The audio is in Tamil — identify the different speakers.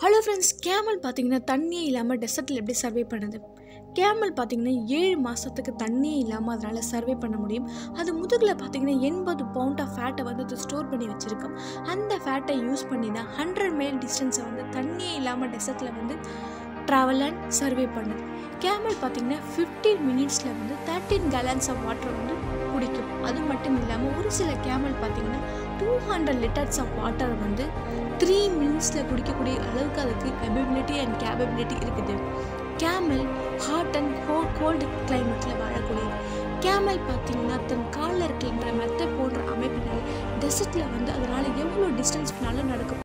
Speaker 1: ஹலோ ஃப்ரெண்ட்ஸ் கேமல் பார்த்தீங்கன்னா தண்ணியே இல்லாமல் டெசர்ட்டில் எப்படி சர்வே பண்ணுது கேமல் பார்த்தீங்கன்னா ஏழு மாதத்துக்கு தண்ணியே இல்லாமல் அதனால் சர்வே பண்ண முடியும் அது முதுகில் பார்த்தீங்கன்னா எண்பது பவுண்ட் ஆஃப் ஃபேட்டை வந்து அது ஸ்டோர் பண்ணி வச்சுருக்கோம் அந்த ஃபேட்டை யூஸ் பண்ணி தான் ஹண்ட்ரட் மைல் டிஸ்டன்ஸை வந்து தண்ணியே இல்லாமல் டெசர்ட்டில் வந்து ட்ராவல் அண்ட் சர்வே பண்ணுது கேமல் பார்த்தீங்கன்னா ஃபிஃப்டீன் மினிட்ஸில் வந்து தேர்ட்டீன் கேலன்ஸ் ஆஃப் வாட்டர் வந்து குடிக்கும் அது மட்டும் இல்லாமல் ஒரு சில கேமல் பார்த்தீங்கன்னா two hundred litres of water வந்து த்ரீ மினிட்ஸில் குடிக்கக்கூடிய அளவுக்கு அதுக்கு அபிபிலிட்டி அண்ட் கேபபிலிட்டி இருக்குது கேமல் ஹாட் அண்ட் ஹோ கோல்டு கிளைமேட்டில் வாழக்கூடியது கேமல் பார்த்தீங்கன்னா தன் காலில் இருக்கின்ற மெத்த போன்ற அமைப்பினால் டெசர்ட்டில் வந்து அதனால் எவ்வளோ டிஸ்டன்ஸ் வேணாலும் நடக்க